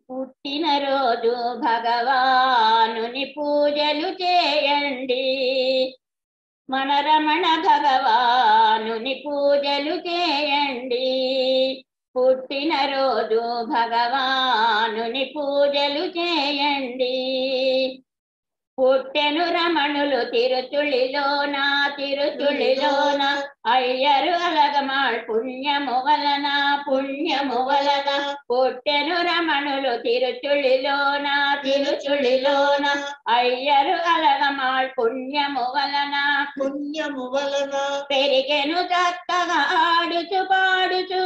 పుట్టినరోజు భగవానుని పూజలు చేయండి మన రమణ భగవానుని పూజలు చేయండి పుట్టినరోజు భగవానుని పూజలు చేయండి పుట్టెను రమణులు తిరుచుళిలోన తిరుచుళిలోన అయ్యరు అలగమాళ్ పుణ్యము వలన పుణ్యము వలన పుట్టెను రమణులు తిరుచుళిలోన తిరుచుళిలోన అయ్యరు అలగమాళ్ పుణ్యము వలన పుణ్యము వలన పెరిగెను చక్కగా ఆడుచు పాడుచు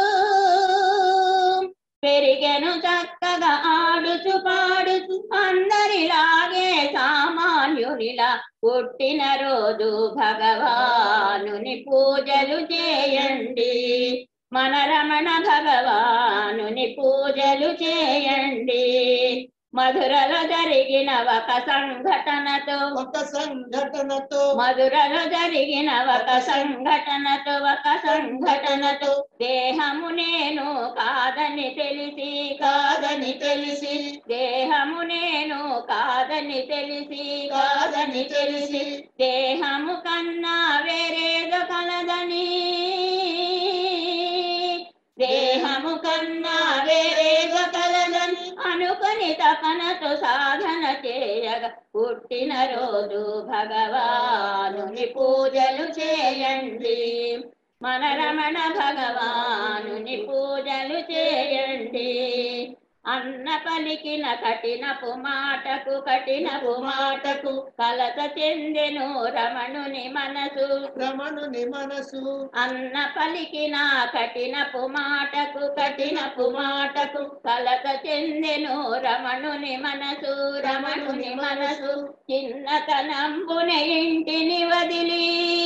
పెరిగెను చక్కగా ఆడుచు పాడుచు అందరిలాగే సామాన్యునిలా పుట్టిన రోజు భగవానుని పూజలు చేయండి మన రమణ భగవానుని పూజలు చేయండి మధురలో జరిగిన ఒక సంఘటనతో ఒక సంఘటనతో మధురలో జరిగిన ఒక సంఘటనతో ఒక సంఘటనతో దేహము నేను కాదని తెలిసి కాదని తెలిసి దేహము నేను కాదని తెలిసి కాదని తెలిసి దేహము కన్నా వేరేదో కలదని దేహము కన్నా వేరేదో కలదని అనుకుని తపనతో సాధన చేయగా పుట్టిన రోజు భగవానుని పూజలు చేయండి మన రమణ భగవానుని పూజలు చేయండి అన్న పలికిన కఠినపు మాటకు కఠినపు మాటకు కలత చెందెను రమణుని మనసు రమణుని మనసు అన్న పలికిన కఠినపు మాటకు కఠినపు మాటకు కలత చెందెను రమణుని మనసు రమణుని మనసు చిన్నతనంబున ఇంటిని వదిలి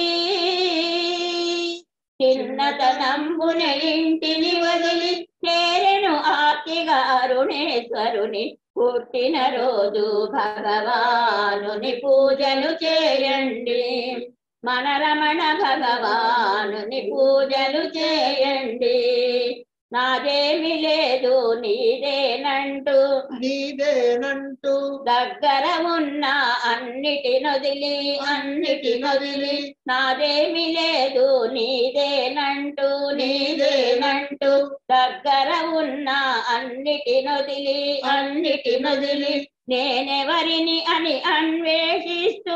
చిన్నతనంబున ఇంటిని వదిలి చేరెను ఆర్తిగా అరుణేశ్వరుని పుట్టిన రోజు భగవానుని పూజలు చేయండి మన రమణ భగవానుని పూజలు చేయండి నాదేమి లేదు నీదేనంటూ నీదేనంటూ దగ్గర ఉన్న అన్నిటి నొదిలి అన్నిటి నొదిలి నాదేమి లేదు నీదేనంటూ నీదేనంటూ దగ్గర ఉన్న అన్నిటి నొదిలి అన్నిటి నొదిలి నేనెవరిని అని అన్వేషిస్తూ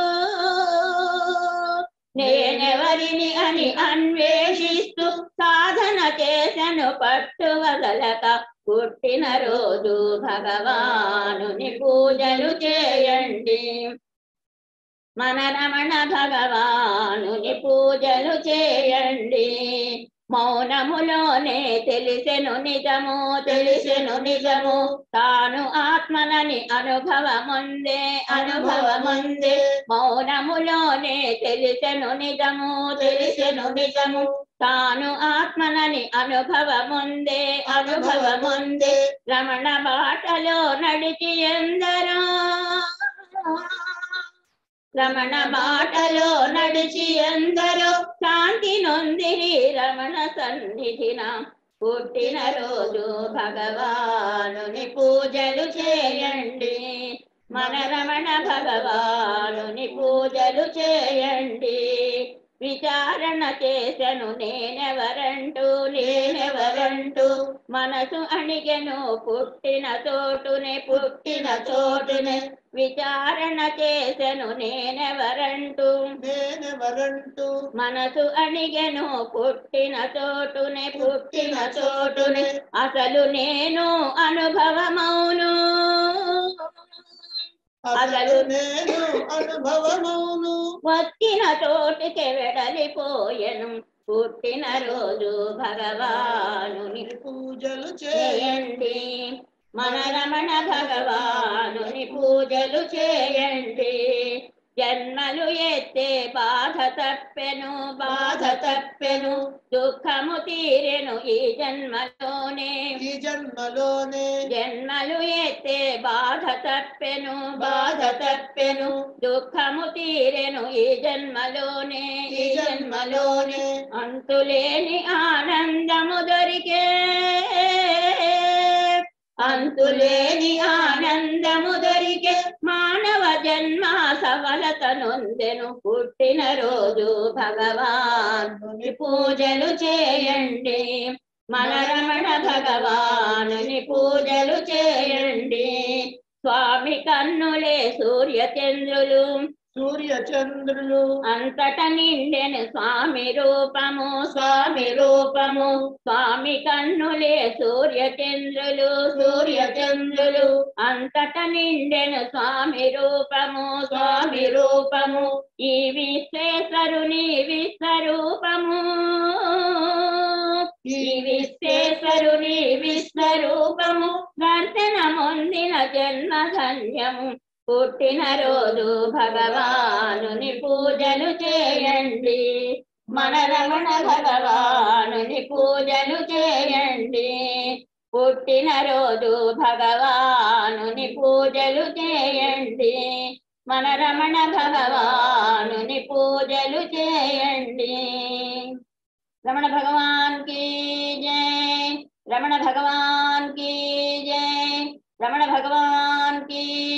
నేనెవరిని అని అన్వేషిస్తూ సాధన చేసను పట్టు వదలక పుట్టిన రోజు భగవానుని పూజలు చేయండి మన రమణ భగవానుని పూజలు చేయండి మౌనములోనే తెలిసెను నిజము తెలిసెను నిజము తాను ఆత్మలని అనుభవముందే అనుభవముందే మౌనములోనే తెలిసెను నిజము తెలిసెను నిజము తాను ఆత్మలని అనుభవముందే అనుభవముందే రమణ బాటలో నడిచి ఎందరో రమణ బాటలో నడిచి ఎందరో శాంతి నొందిరి రమణ సన్నిధిన పుట్టిన రోజు భగవానుని పూజలు చేయండి మన రమణ భగవానుని పూజలు చేయండి విచారణ చేసెను నేనెవరంటూ నేనెవరంటూ మనసు అణిగెను పుట్టిన చోటునే పుట్టిన చోటునే విచారణ చేసెను నేనెవరంటూ నేనెవరంటూ మనసు అణిగెను పుట్టిన చోటునే పుట్టిన చోటునే అసలు నేను అనుభవమౌను అసలు నేను అనుభవమౌను వచ్చిన చోటికి వెడలిపోయెను పుట్టిన రోజు భగవానుని పూజలు చేయండి చేయండి మన రమణ భగవానుని పూజలు చేయండి జన్మలు ఎత్తే బాధ తప్పెను బాధ తప్పెను దుఃఖము తీరెను ఈ జన్మలోనే ఈ జన్మలోనే జన్మలు ఎత్తే బాధ తప్పెను బాధ తప్పెను దుఃఖము తీరెను ఈ జన్మలోనే ఈ జన్మలోనే అంతులేని ఆనందము దొరికే అంతు అంతులేని ఆనందము దొరికే మానవ జన్మ సఫలత నొందెను పుట్టిన రోజు భగవానుని పూజలు చేయండి మన రమణ భగవానుని పూజలు చేయండి స్వామి కన్నులే సూర్య చంద్రులు సూర్య చంద్రులు అంతట నిండెను స్వామి రూపము స్వామి రూపము స్వామి కన్నులే సూర్య చంద్రులు సూర్య చంద్రులు అంతట నిండెను స్వామి రూపము స్వామి రూపము ఈ విశ్వేశ్వరుని విశ్వరూపము ఈ విశ్వేశ్వరుని విశ్వరూపము దర్శనమొందిన జన్మ ధన్యము పుట్టిన రోజు భగవానుని పూజలు చేయండి మన రమణ భగవానుని పూజలు చేయండి పుట్టిన రోజు భగవానుని పూజలు చేయండి మన రమణ భగవానుని పూజలు చేయండి రమణ భగవాన్ की जय रमण भगवान की जय रमण भगवान की